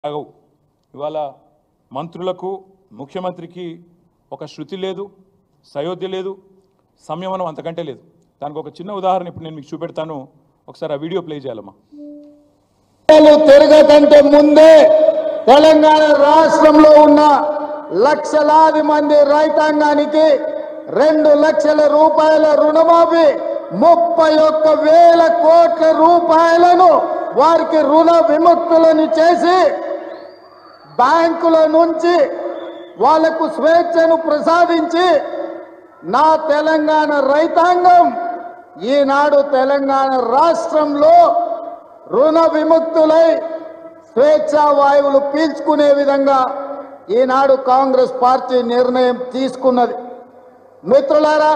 ఆగవు ఇవాళ మంత్రులకు ముఖ్యమంత్రికి ఒక శృతి లేదు సయోధ్య లేదు సంయమనం అంతకంటే లేదు దానికి ఒక చిన్న ఉదాహరణ ఇప్పుడు నేను మీకు చూపెడతాను ఒకసారి ఆ వీడియో ప్లే చేయాలమ్మా ఎన్నికలు తిరగకంటే ముందే తెలంగాణ రాష్ట్రంలో ఉన్న లక్షలాది మంది రైతాంగానికి రెండు లక్షల రూపాయల రుణమాఫీ ముప్పై ఒక్క వేల కోట్ల రూపాయలను వారికి రుణ విముక్తులను చేసి బ్యాంకుల నుంచి వాళ్లకు స్వేచ్ఛను ప్రసాదించి నా తెలంగాణ రైతాంగం ఈనాడు తెలంగాణ రాష్ట్రంలో రుణ విముక్తులై స్వేచ్ఛా వాయువులు పీల్చుకునే విధంగా ఈనాడు కాంగ్రెస్ పార్టీ నిర్ణయం తీసుకున్నది మిత్రులారా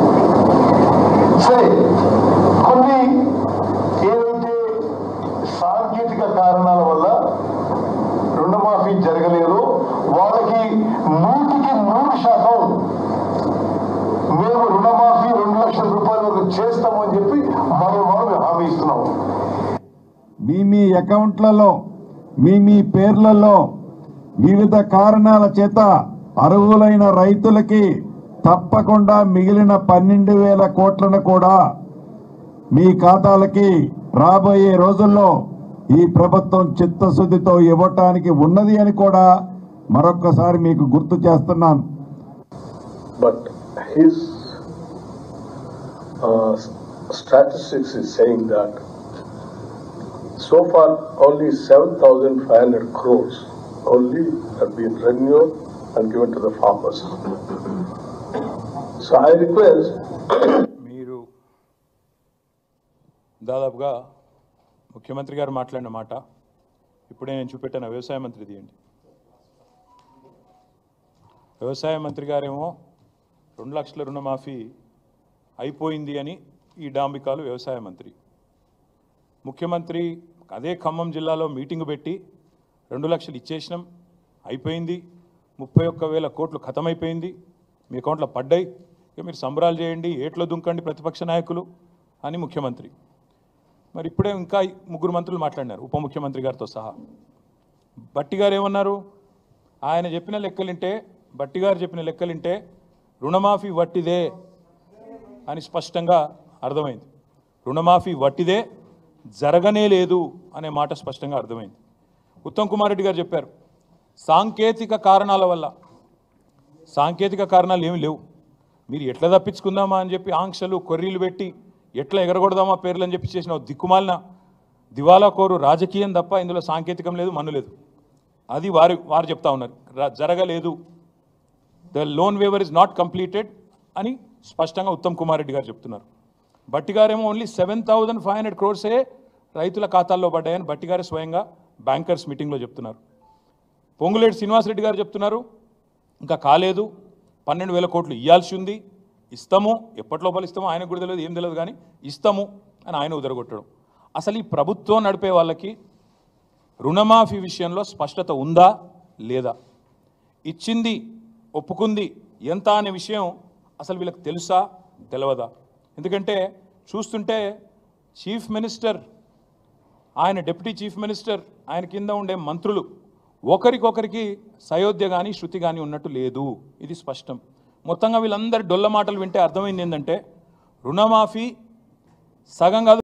సరే కొన్ని ఏదైతే సాంకేతిక కారణాల వల్ల రుణమాఫీ జరగలేదు వాళ్ళకి నూటికి నూరు శాతం మేము రుణమాఫీ రెండు లక్షల రూపాయల వరకు చేస్తామని చెప్పి మరో మనం హామీ ఇస్తున్నాము మీ మీ అకౌంట్లలో మీ మీ పేర్లలో వివిధ కారణాల చేత అర్హులైన రైతులకి తప్పకుండా మిగిలిన పన్నెండు వేల కోట్లను కూడా మీ ఖాతాలకి రాబోయే రోజుల్లో ఈ ప్రభుత్వం చిత్తశుద్ధితో ఇవ్వటానికి ఉన్నది అని కూడా మరొక్కసారి మీకు గుర్తు చేస్తున్నాను But his uh, statistics is saying that so far only 7,500 crores only have been renewed and given to the farmers. So I request మీరు దాదాపుగా ముఖ్యమంత్రి గారు మాట్లాడిన మాట ఇప్పుడే నేను చూపెట్టాను వ్యవసాయ మంత్రి తీయండి వ్యవసాయ మంత్రి గారేమో రెండు లక్షల రుణమాఫీ అయిపోయింది అని ఈ డాంబికాలు వ్యవసాయ మంత్రి ముఖ్యమంత్రి అదే ఖమ్మం జిల్లాలో మీటింగ్ పెట్టి రెండు లక్షలు ఇచ్చేసినాం అయిపోయింది ముప్పై ఒక్క వేల కోట్లు ఖతమైపోయింది మీ అకౌంట్లో పడ్డాయి ఇక మీరు సంబరాలు చేయండి ఏట్లో దుంకండి ప్రతిపక్ష నాయకులు అని ముఖ్యమంత్రి మరి ఇప్పుడే ఇంకా ముగ్గురు మంత్రులు మాట్లాడినారు ఉప ముఖ్యమంత్రి గారితో సహా బట్టి గారు ఏమన్నారు ఆయన చెప్పిన లెక్కలింటే బట్టి గారు చెప్పిన లెక్కలింటే రుణమాఫీ వట్టిదే అని స్పష్టంగా అర్థమైంది రుణమాఫీ వట్టిదే జరగనే లేదు అనే మాట స్పష్టంగా అర్థమైంది ఉత్తమ్ కుమార్ రెడ్డి గారు చెప్పారు సాంకేతిక కారణాల వల్ల సాంకేతిక కారణాలు ఏమి లేవు మీరు ఎట్లా తప్పించుకుందామా అని చెప్పి ఆంక్షలు కొర్రీలు పెట్టి ఎట్లా ఎగరగొడదామా పేర్లు అని చెప్పి చేసిన ఓ దిక్కుమాలిన దివాలా కోరు రాజకీయం తప్ప ఇందులో సాంకేతికం లేదు మన్ను లేదు అది వారు వారు చెప్తా ఉన్నారు ర- జరగలేదు the loan waiver is not completed అని స్పష్టంగా ఉత్తమ్ కుమార్ రెడ్డి గారు చెప్తున్నారు బట్టి గారేమో only seven thousand five hundred క్రోర్సే రైతుల ఖాతాల్లో పడ్డాయని బట్టి గారు స్వయంగా బ్యాంకర్స్ మీటింగ్లో చెప్తున్నారు పొంగులేటి శ్రీనివాసరెడ్డి గారు చెప్తున్నారు ఇంకా కాలేదు పన్నెండు వేల కోట్లు ఇవ్వాల్సి ఉంది ఇస్తాము ఎప్పటి లోపల ఇస్తామో ఆయనకు కూడా తెలియదు ఏం తెలియదు కానీ ఇస్తాము అని ఆయన ఉదరగొట్టడం అసలు ఈ ప్రభుత్వం నడిపే వాళ్ళకి రుణమాఫీ విషయంలో స్పష్టత ఉందా లేదా ఇచ్చింది ఒప్పుకుంది ఎంత అనే విషయం అసలు వీళ్ళకి తెలుసా తెలియదా ఎందుకంటే చూస్తుంటే చీఫ్ మినిస్టర్ ఆయన డిప్యూటీ చీఫ్ మినిస్టర్ ఆయన కింద ఉండే మంత్రులు ఒకరికొకరికి సయోధ్య కానీ శృతి కానీ ఉన్నట్టు లేదు ఇది స్పష్టం మొత్తంగా వీళ్ళందరి డొల్ల మాటలు వింటే అర్థమైంది ఏంటంటే రుణమాఫీ సగం కాదు